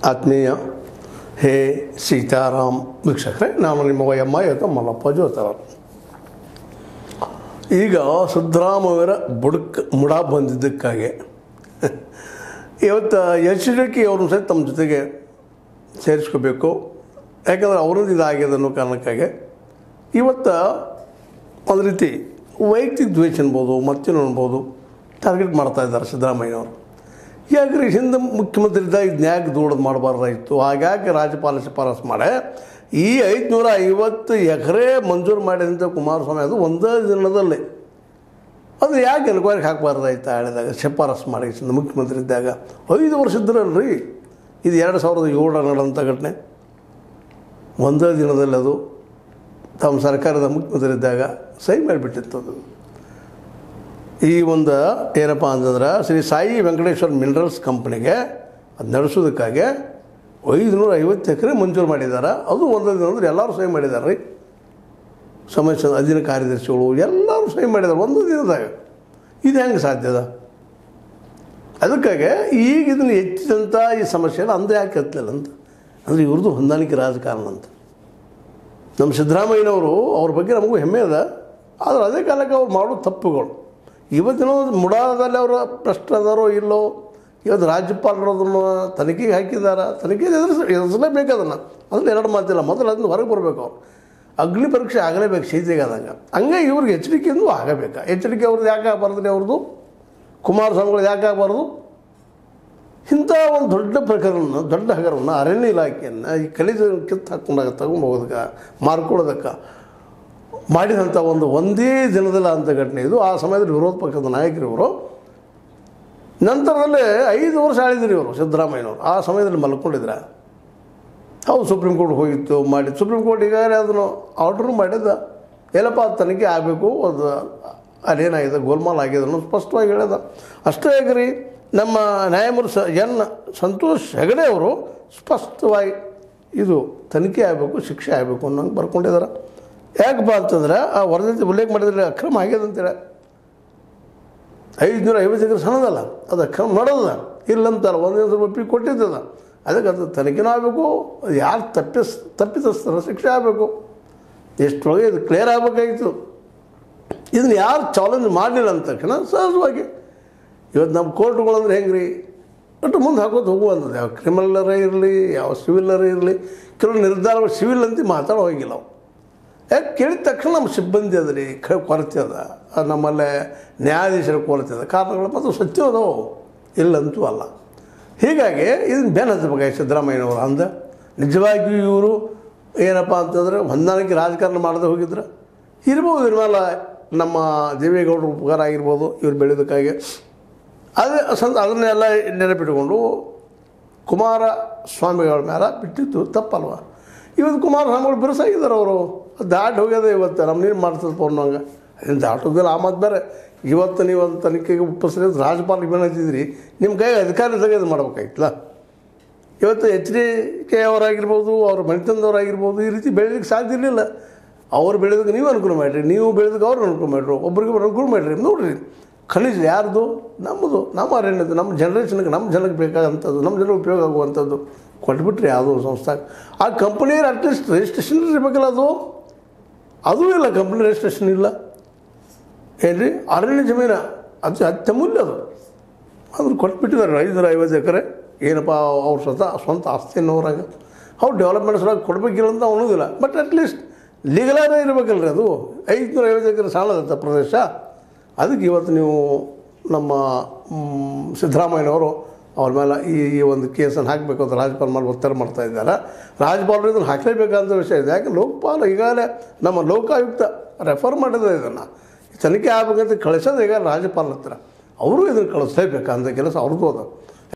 ಆತ್ಮೀಯ ಹೇ ಸೀತಾರಾಮ್ ವೀಕ್ಷಕರೇ ನಾನು ನಿಮ್ಮ ವಯಮ್ಮ ಇವತ್ತು ಮಲ್ಲಪ್ಪ ಜೋತರ ಈಗ ಸಿದ್ದರಾಮಯ್ಯರ ಬುಡಕ್ ಮುಡ ಬಂದಿದ್ದಕ್ಕಾಗಿ ಇವತ್ತು ಎಚ್ ಡಿ ಕೆ ಅವ್ರನ್ನ ಸಹಿತ ತಮ್ಮ ಜೊತೆಗೆ ಸೇರಿಸ್ಕೋಬೇಕು ಯಾಕಂದರೆ ಅವರದ್ದು ಇದಾಗಿದೆ ಅನ್ನೋ ಕಾರಣಕ್ಕಾಗಿ ಇವತ್ತು ಒಂದು ರೀತಿ ವೈಯಕ್ತಿಕ ದ್ವೇಷ ಅನ್ಬೋದು ಮತ್ತೇನು ಅನ್ಬೋದು ಟಾರ್ಗೆಟ್ ಮಾಡ್ತಾ ಇದ್ದಾರೆ ಸಿದ್ದರಾಮಯ್ಯನವರು ಯಾಕ್ರಿ ಹಿಂದೆ ಮುಖ್ಯಮಂತ್ರಿ ಇದ್ದಾಗ ಇದನ್ನ ಯಾಕೆ ದೂಡೋದು ಮಾಡಬಾರ್ದಾಯಿತು ಹಾಗಾಗಿ ರಾಜ್ಯಪಾಲ ಶಿಫಾರಸು ಮಾಡಿ ಈ ಐದುನೂರ ಐವತ್ತು ಎಕರೆ ಮಂಜೂರು ಮಾಡಿದಂಥ ಕುಮಾರಸ್ವಾಮಿ ಅದು ಒಂದೇ ದಿನದಲ್ಲಿ ಅದು ಯಾಕೆ ಎನ್ಕ್ವೈರಿಗೆ ಹಾಕಬಾರ್ದಾಯ್ತು ಹೇಳಿದಾಗ ಶಿಫಾರಸು ಮಾಡಿ ಚಂದ ಮುಖ್ಯಮಂತ್ರಿ ಇದ್ದಾಗ ಐದು ವರ್ಷ ಇದ್ರಲ್ರಿ ಇದು ಎರಡು ಸಾವಿರದ ಏಳರ ನಡೆದಂಥ ಘಟನೆ ಒಂದೇ ದಿನದಲ್ಲಿ ಅದು ತಮ್ಮ ಸರ್ಕಾರದ ಮುಖ್ಯಮಂತ್ರಿ ಇದ್ದಾಗ ಸಹಿ ಮಾಡಿಬಿಟ್ಟಿತ್ತು ಅದು ಈ ಒಂದು ಏನಪ್ಪ ಅಂತಂದ್ರೆ ಶ್ರೀ ಸಾಯಿ ವೆಂಕಟೇಶ್ವರ ಮಿನರಲ್ಸ್ ಕಂಪ್ನಿಗೆ ಅದು ನಡೆಸೋದಕ್ಕಾಗಿ ಐದುನೂರ ಐವತ್ತು ಎಕರೆ ಮಂಜೂರು ಮಾಡಿದ್ದಾರೆ ಅದು ಒಂದೇ ದಿನ ಅಂದ್ರೆ ಎಲ್ಲರೂ ಸಹಿ ಮಾಡಿದ್ದಾರೆ ರೀ ಸಮಸ್ಯೆ ಅಧೀನ ಕಾರ್ಯದರ್ಶಿಗಳು ಎಲ್ಲರೂ ಸಹಿ ಮಾಡಿದ್ದಾರೆ ಒಂದು ದಿನದಾಗ ಇದು ಹೆಂಗೆ ಸಾಧ್ಯದ ಅದಕ್ಕಾಗಿ ಈಗ ಇದನ್ನು ಹೆಚ್ಚಿದಂಥ ಈ ಸಮಸ್ಯೆನ ಅಂದೇ ಯಾಕೆ ಎತ್ತಲಿಲ್ಲ ಅಂತ ಅಂದರೆ ಇವ್ರದ್ದು ಹೊಂದಾಣಿಕೆ ರಾಜಕಾರಣ ಅಂತ ನಮ್ಮ ಸಿದ್ದರಾಮಯ್ಯನವರು ಅವ್ರ ಬಗ್ಗೆ ನಮಗೂ ಹೆಮ್ಮೆ ಅದ ಆದರೆ ಅದೇ ಕಾಲಕ್ಕೆ ಅವ್ರು ಮಾಡೋ ತಪ್ಪುಗಳು ಇವತ್ತಿನ ಮುಡಾದಲ್ಲಿ ಅವರ ಪ್ರಶ್ನೆ ಅದಾರೋ ಇಲ್ಲೋ ಇವತ್ತು ರಾಜ್ಯಪಾಲರು ಅದನ್ನು ತನಿಖೆಗೆ ಹಾಕಿದ್ದಾರೆ ತನಿಖೆ ಎದುರಿಸ ಎದುರಿಸಲೇಬೇಕು ಅದನ್ನು ಅದ್ರಲ್ಲಿ ಎರಡು ಮಾತಿಲ್ಲ ಮೊದಲು ಅದನ್ನು ಹೊರಗೆ ಬರಬೇಕು ಅವ್ರು ಅಗ್ನಿ ಪರೀಕ್ಷೆ ಆಗಲೇಬೇಕು ಶೀತಿಗಾದಂಗೆ ಹಂಗೆ ಇವ್ರಿಗೆ ಎಚ್ಚರಿಕೆಯೂ ಆಗಬೇಕು ಎಚ್ಚರಿಕೆ ಅವ್ರದ್ದು ಯಾಕೆ ಆಗಬಾರ್ದು ಅವ್ರದ್ದು ಕುಮಾರಸ್ವಾಮಿಗಳು ಯಾಕೆ ಆಗಬಾರ್ದು ಇಂಥ ಒಂದು ದೊಡ್ಡ ಪ್ರಕರಣ ದೊಡ್ಡ ಹಗರವನ್ನು ಅರಣ್ಯ ಇಲಾಖೆಯನ್ನು ಈ ಕಲಿಜ ಕಿತ್ತು ಹಾಕೊಂಡಾಗ ತಗೊಂಡು ಹೋಗೋದಕ್ಕೆ ಮಾರ್ಕೊಳ್ಳೋದಕ್ಕೆ ಮಾಡಿದಂಥ ಒಂದು ಒಂದೇ ದಿನದಲ್ಲಿ ಅಂಥ ಘಟನೆ ಇದು ಆ ಸಮಯದಲ್ಲಿ ವಿರೋಧ ಪಕ್ಷದ ನಾಯಕರು ಇವರು ನಂತರದಲ್ಲೇ ಐದು ವರ್ಷ ಆಳಿದ್ರು ಇವರು ಸಿದ್ದರಾಮಯ್ಯನವರು ಆ ಸಮಯದಲ್ಲಿ ಮಲ್ಕೊಂಡಿದ್ರ ಹೌದು ಸುಪ್ರೀಂ ಕೋರ್ಟ್ ಹೋಗಿತ್ತು ಮಾಡಿ ಸುಪ್ರೀಂ ಕೋರ್ಟ್ ಈಗಾಗಲೇ ಅದನ್ನು ಆರ್ಡ್ರು ಮಾಡಿದ್ದ ಎಲ್ಲಪ್ಪ ಅದು ತನಿಖೆ ಆಗಬೇಕು ಅದು ಅದೇನಾಗಿದೆ ಗೋಲ್ಮಾಲ್ ಆಗಿದೆ ಅನ್ನೋದು ಸ್ಪಷ್ಟವಾಗಿ ಹೇಳ್ದ ಅಷ್ಟೇ ಆಗ್ರಿ ನಮ್ಮ ನ್ಯಾಯಮೂರ್ತಿ ಸ ಎನ್ ಸಂತೋಷ್ ಹೆಗಡೆ ಅವರು ಸ್ಪಷ್ಟವಾಗಿ ಇದು ತನಿಖೆ ಆಗಬೇಕು ಶಿಕ್ಷೆ ಆಗಬೇಕು ಅನ್ನೋಂಗೆ ಬರ್ಕೊಂಡಿದ್ದಾರೆ ಯಾಕಪ್ಪ ಅಂತಂದ್ರೆ ಆ ವರದಿ ಉಲ್ಲೇಖ ಮಾಡಿದ್ರೆ ಅಕ್ರಮ ಆಗ್ಯದ ಅಂತೇಳಿ ಐದುನೂರ ಐವತ್ತು ಎಕರೆ ಸಣ್ಣದಲ್ಲ ಅದು ಅಕ್ರಮ ಮಾಡೋದ ಇಲ್ಲಂತಲ್ಲ ಒಂದಿನ ಸ್ವಲ್ಪ ಒಪ್ಪಿಗೆ ಕೊಟ್ಟಿದ್ದದ ಅದಕ್ಕೆ ಅದು ತನಿಖೆನೂ ಆಗಬೇಕು ಅದು ಯಾರು ತಪ್ಪಿಸ್ ತಪ್ಪಿತಸ್ಥರ ಶಿಕ್ಷೆ ಆಗಬೇಕು ಎಷ್ಟೊಳಗೆ ಇದು ಕ್ಲಿಯರ್ ಆಗಬೇಕಾಗಿತ್ತು ಇದನ್ನು ಯಾರು ಚಾಲೆಂಜ್ ಮಾಡಲಿಲ್ಲ ಅಂದ ತಕ್ಷಣ ಸಹಜವಾಗಿ ಇವತ್ತು ನಮ್ಮ ಕೋರ್ಟ್ಗಳಂದ್ರೆ ಹೆಂಗೆ ರೀ ಒಟ್ಟು ಮುಂದೆ ಹಾಕೋದು ಹೋಗುವಂಥದ್ದು ಯಾವ ಕ್ರಿಮಿನಲ್ಲರ ಇರಲಿ ಯಾವ ಸಿವಿಲ್ಲರ ಇರಲಿ ಕೆಲವು ನಿರ್ಧಾರಗಳು ಸಿವಿಲ್ ಅಂತ ಮಾತಾಡೋ ಹೋಗಿಲ್ಲ ಅವು ಯಾಕೆ ಕೇಳಿದ ತಕ್ಷಣ ನಮ್ಮ ಸಿಬ್ಬಂದಿ ಅದ ರೀ ಕ ಕೊರತೆ ಅದ ಅದು ನಮ್ಮಲ್ಲೇ ನ್ಯಾಯಾಧೀಶರ ಕೊರತೆ ಅದ ಕಾರಣಗಳು ಮತ್ತು ಸತ್ಯ ಅದಾವು ಇಲ್ಲಂತೂ ಅಲ್ಲ ಹೀಗಾಗಿ ಇದನ್ನು ಬೆನ್ ಹಚ್ಚಬೇಕಾಗಿ ಸಿದ್ದರಾಮಯ್ಯನವರು ಅಂದ ನಿಜವಾಗಿಯೂ ಇವರು ಏನಪ್ಪ ಅಂತಂದ್ರೆ ಹೊಂದಾಣಿಕೆ ರಾಜಕಾರಣ ಮಾಡದೆ ಹೋಗಿದ್ರೆ ಇರ್ಬೋದು ಇರ್ಮಲ್ಲ ನಮ್ಮ ದೇವೇಗೌಡರು ಉಪಕಾರ ಆಗಿರ್ಬೋದು ಇವ್ರು ಬೆಳೆಯೋದಕ್ಕಾಗಿ ಅದೇ ಸಂತ ಅದನ್ನೆಲ್ಲ ನೆನಪಿಟ್ಕೊಂಡು ಕುಮಾರ ಸ್ವಾಮಿಗಳ ಮೇಲೆ ಬಿಟ್ಟಿದ್ದು ತಪ್ಪಲ್ವ ಇವತ್ತು ಕುಮಾರಸ್ವಾಮಿಗಳು ಬಿರುಸಾಗಿದ್ದಾರೆ ಅವರು ದಾಟಿ ಹೋಗ್ಯದ ಇವತ್ತು ನಮ್ಮ ನೀರು ಮಾಡ್ತದಪ್ಪ ಅನ್ನೋಂಗೆ ಅದನ್ನು ದಾಟೋದಿಲ್ಲ ಆ ಮಾತು ಬೇರೆ ಇವತ್ತು ನೀವು ಒಂದು ತನಿಖೆಗೆ ಉಪಸ್ಥಿತ ರಾಜ್ಯಪಾಲ ಏನು ಹಚ್ಚಿದ್ರಿ ನಿಮ್ಮ ಕೈ ಅಧಿಕಾರಿ ತೆಗೆದು ಮಾಡ್ಬೇಕಾಯ್ತಲ್ಲ ಇವತ್ತು ಎಚ್ ಡಿ ಕೆ ಅವರಾಗಿರ್ಬೋದು ಅವ್ರ ಮನೆತನದವರಾಗಿರ್ಬೋದು ಈ ರೀತಿ ಬೆಳೀಲಿಕ್ಕೆ ಸಾಧ್ಯ ಇರಲಿಲ್ಲ ಅವ್ರು ಬೆಳೆದಕ್ಕೆ ನೀವು ಅನುಕೂಲ ಮಾಡಿರಿ ನೀವು ಬೆಳೆದಕ್ಕೆ ಅವ್ರು ಅನುಕೂಲ ಮಾಡಿರಿ ಒಬ್ರಿಗೆ ಅನುಕೂಲ ಮಾಡಿರಿ ನೋಡಿರಿ ಖನಿಜ ಯಾರ್ದು ನಮ್ಮದು ನಮ್ಮ ಅರಣ್ಯದ್ದು ನಮ್ಮ ಜನ್ರೇಷನ್ಗೆ ನಮ್ಮ ಜನಕ್ಕೆ ಬೇಕಾದಂಥದ್ದು ನಮ್ಮ ಜನಕ್ಕೆ ಉಪಯೋಗ ಆಗುವಂಥದ್ದು ಕೊಟ್ಬಿಟ್ರಿ ಯಾವುದೋ ಒಂದು ಸಂಸ್ಥೆ ಆ ಕಂಪ್ನಿಯವ್ರು ಅಟ್ಲೀಸ್ಟ್ ರಿಜಿಸ್ಟ್ರೇಷನ್ ಇರಬೇಕಲ್ಲ ಅದು ಅದೂ ಇಲ್ಲ ಕಂಪ್ನಿ ರಿಜಿಸ್ಟ್ರೇಷನ್ ಇಲ್ಲ ಏನ್ರಿ ಅರಣ್ಯ ಜಮೀನು ಅದು ಅತ್ಯಮೂಲ್ಯ ಅದು ಅದನ್ನು ಕೊಟ್ಬಿಟ್ಟಿದ್ದಾರೆ ಐನೂರ ಐವತ್ತು ಎಕರೆ ಏನಪ್ಪ ಅವ್ರ ಸ್ವತಃ ಸ್ವಂತ ಆಸ್ತಿ ಅನ್ನೋರಾಗ ಅವ್ರು ಡೆವಲಪ್ಮೆಂಟ್ ಸಲುವಾಗಿ ಕೊಡಬೇಕಿಲ್ಲ ಅಂತ ಅನ್ನೋದಿಲ್ಲ ಬಟ್ ಅಟ್ಲೀಸ್ಟ್ ಲೀಗಲಾರೇ ಇರಬೇಕಲ್ರಿ ಅದು ಐದುನೂರ ಐವತ್ತು ಎಕರೆ ಸಾಲದತ್ತ ಪ್ರದೇಶ ಅದಕ್ಕೆ ಇವತ್ತು ನೀವು ನಮ್ಮ ಮ್, ಸಿದ್ದರಾಮಯ್ಯನವರು ಅವ್ರ ಮೇಲೆ ಈ ಈ ಒಂದು ಕೇಸನ್ನು ಹಾಕಬೇಕು ಅಂತ ರಾಜ್ಯಪಾಲ ಮೇಲೆ ಒತ್ತಡ ಮಾಡ್ತಾ ಇದ್ದಾರೆ ರಾಜ್ಯಪಾಲರು ಇದನ್ನು ಹಾಕಲೇಬೇಕಂತ ವಿಷಯ ಇದೆ ಯಾಕೆ ಲೋಕಪಾಲ ಈಗಾಗಲೇ ನಮ್ಮ ಲೋಕಾಯುಕ್ತ ರೆಫರ್ ಮಾಡಿದೆ ಇದನ್ನು ತನಿಖೆ ಆಗಬೇಕಂತ ಕಳಿಸೋದು ಈಗ ರಾಜ್ಯಪಾಲ ಹತ್ರ ಅವರು ಇದನ್ನು ಕಳಿಸ್ಲೇಬೇಕಂತ ಕೆಲಸ ಅವ್ರದ್ದು ಅದ